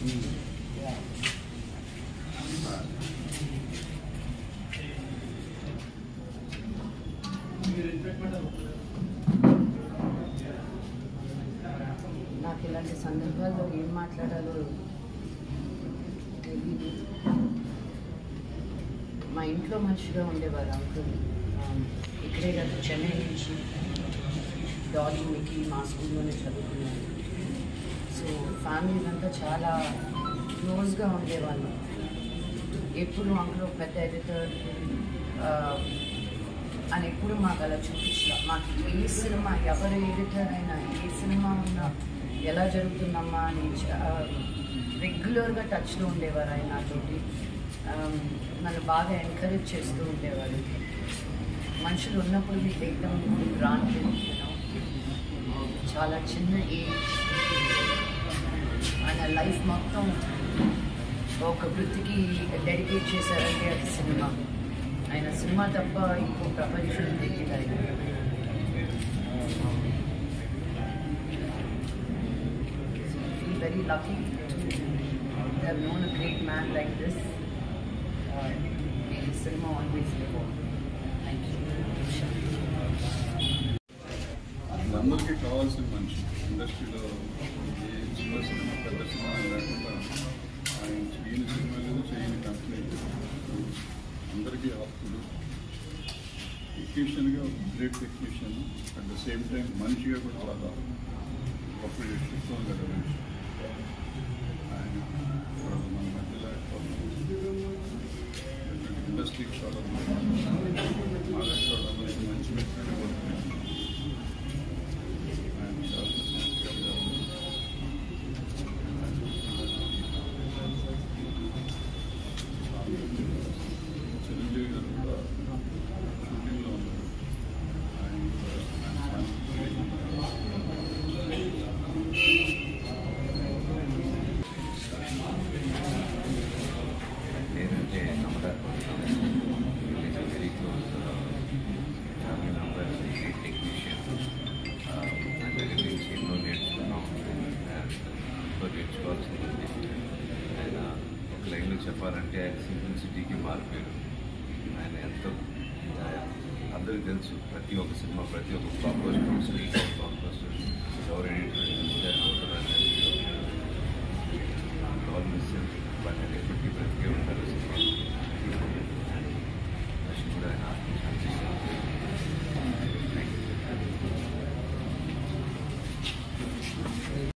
నాకు ఇలాంటి సందర్భాల్లో ఏం మాట్లాడాలో తెలియదు మా ఇంట్లో మనిషిగా ఉండేవారు అంకుల్ ఇక్కడే కాదు చెన్నై నుంచి డాలీ మికి మా స్కూల్లోనే చదువుకున్నాను సో ఫ్యామిలీ అంతా చాలా క్లోజ్గా ఉండేవాళ్ళు ఎప్పుడు అంకుల్ ఒక పెద్ద ఎడిటర్ అని ఎప్పుడు మాకు అలా చూపించలే మాకు ఏ సినిమా ఎవరు ఎడిటర్ అయినా ఏ సినిమా ఉన్నా ఎలా జరుగుతుందమ్మా అని రెగ్యులర్గా టచ్లో ఉండేవారు ఆయన నాతోటి ఆమ్, నన్ను బాగా ఎంకరేజ్ చేస్తూ ఉండేవారు మనుషులు ఉన్నప్పుడు మీకు ఎక్కడం గ్రాంటెడ్ చాలా చిన్న ఏజ్ ఆయన లైఫ్ మొత్తం ఒక వృత్తికి డెడికేట్ చేశారంటే అది సినిమా ఆయన సినిమా తప్ప ఇంకో ప్రపంచం తెలియదు ఆయన feel very lucky to have known a great man like this. Uh, may his cinema always live on. Thank you. అందరికీ కావాల్సిన మనిషి ఇండస్ట్రీలో ఏ చిన్న సినిమా పెద్ద సినిమా అని లేకుండా ఆయన చేయని సినిమా లేదు చేయని కంపెనీ లేదు అందరికీ ఆప్తులు టెక్నీషియన్గా great technician at the same time మనిషిగా కూడా చాలా గొప్ప వ్యక్తిత్వం గల మనిషి ఆయన ఇప్పుడు మన మధ్యలో ఇండస్ట్రీకి చాలా మా దగ్గర అందరికీ మంచి వ్యక్తిగా కోరుకుంటున్నాను ఆయన చాలా సంస్కారంగా చిరంజీవి గారు కూడా షూటింగ్లో ఉన్నారు ఆయన కూడా ఆయన లేదంటే నమ్మడానికి very close family member technician నా దగ్గర నుంచి ఎన్నో నేర్చుకున్నాం ఎంతో నేర్చుకోవాల్సింది ఉంది. ఆయన ఒక లైన్లో చెప్పాలంటే ఆయన సింప్లిసిటీకి మారిపోయారు ఆయన ఎంతో ఆయన అందరికీ తెలుసు ప్రతి ఒక్క సినిమా ప్రతి ఒక్క blockbuster screen blockbuster ఎవరు ఎడిటర్